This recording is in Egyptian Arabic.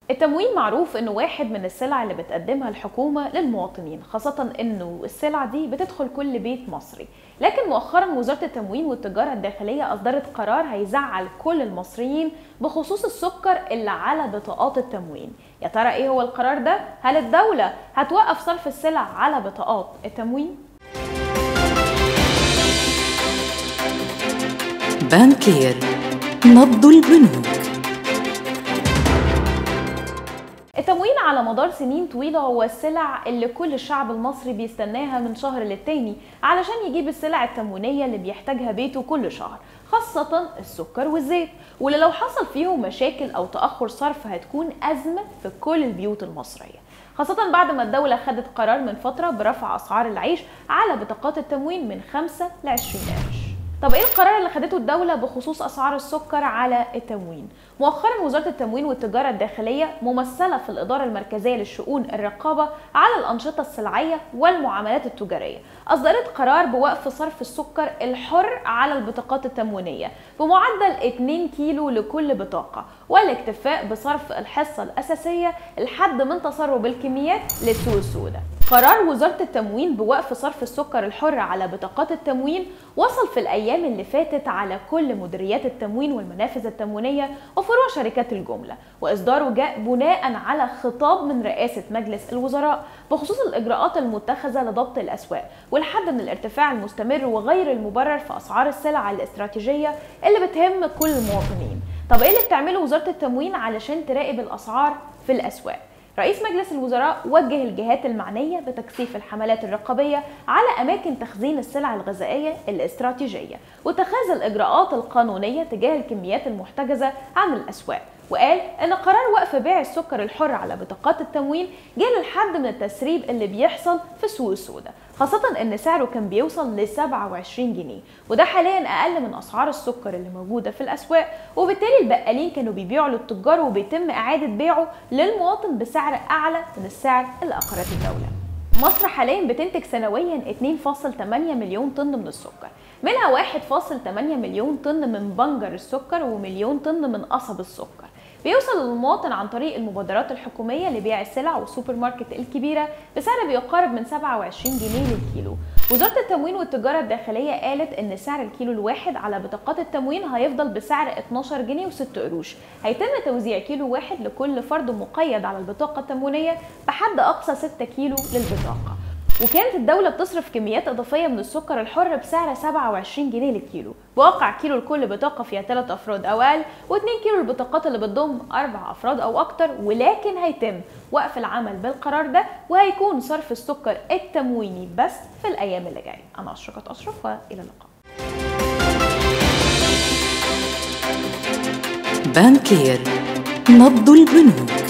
التموين معروف انه واحد من السلع اللي بتقدمها الحكومه للمواطنين خاصه انه السلع دي بتدخل كل بيت مصري لكن مؤخرا وزاره التموين والتجاره الداخليه اصدرت قرار هيزعل كل المصريين بخصوص السكر اللي على بطاقات التموين يا ترى ايه هو القرار ده هل الدوله هتوقف صرف السلع على بطاقات التموين بانكير نبض البنوك التموين على مدار سنين طويلة هو السلع اللي كل الشعب المصري بيستناها من شهر للتاني علشان يجيب السلع التموينية اللي بيحتاجها بيته كل شهر خاصة السكر والزيت واللي لو حصل فيهم مشاكل أو تأخر صرف هتكون أزمة في كل البيوت المصرية خاصة بعد ما الدولة خدت قرار من فترة برفع أسعار العيش على بطاقات التموين من 5 ل 20 قرش طب ايه القرار اللي خدته الدولة بخصوص اسعار السكر على التموين؟ مؤخرا وزارة التموين والتجارة الداخلية ممثلة في الإدارة المركزية للشؤون الرقابة على الأنشطة السلعية والمعاملات التجارية، أصدرت قرار بوقف صرف السكر الحر على البطاقات التموينية بمعدل 2 كيلو لكل بطاقة، والاكتفاء بصرف الحصة الأساسية لحد من تسرب الكميات للسوق السوداء. قرار وزارة التموين بوقف صرف السكر الحر على بطاقات التموين وصل في الأيام اللي فاتت على كل مديريات التموين والمنافذ التموينية وفروع شركات الجملة وإصداره جاء بناء على خطاب من رئاسة مجلس الوزراء بخصوص الإجراءات المتخذة لضبط الأسواق والحد من الارتفاع المستمر وغير المبرر في أسعار السلع الاستراتيجية اللي بتهم كل المواطنين طب إيه اللي بتعمله وزارة التموين علشان تراقب الأسعار في الأسواق؟ رئيس مجلس الوزراء وجه الجهات المعنية بتكثيف الحملات الرقابية على أماكن تخزين السلع الغذائية الاستراتيجية واتخاذ الإجراءات القانونية تجاه الكميات المحتجزة عن الأسواق وقال ان قرار وقف بيع السكر الحر على بطاقات التموين جاء للحد من التسريب اللي بيحصل في السوق السوداء خاصة ان سعره كان بيوصل ل 27 جنيه وده حاليا اقل من اسعار السكر اللي موجودة في الاسواق وبالتالي البقالين كانوا بيبيعوا للتجار وبيتم اعادة بيعه للمواطن بسعر اعلى من السعر اللي اقرته الدولة مصر حاليا بتنتج سنويا 2.8 مليون طن من السكر منها 1.8 مليون طن من بنجر السكر ومليون طن من قصب السكر بيوصل للمواطن عن طريق المبادرات الحكومية لبيع السلع والسوبر ماركت الكبيرة بسعر بيقارب من 27 جنيه للكيلو وزارة التموين والتجارة الداخلية قالت ان سعر الكيلو الواحد على بطاقات التموين هيفضل بسعر 12 جنيه و6 قروش هيتم توزيع كيلو واحد لكل فرد مقيد على البطاقة التموينية بحد اقصى 6 كيلو للبطاقة وكانت الدولة بتصرف كميات إضافية من السكر الحر بسعر 27 جنيه للكيلو بواقع كيلو لكل بطاقة فيها 3 أفراد أو أقل و2 كيلو البطاقات اللي بتضم 4 أفراد أو أكتر ولكن هيتم وقف العمل بالقرار ده وهيكون صرف السكر التمويني بس في الأيام اللي جاية أنا أشرقت أشرف وإلى اللقاء بانكير نبض البنوك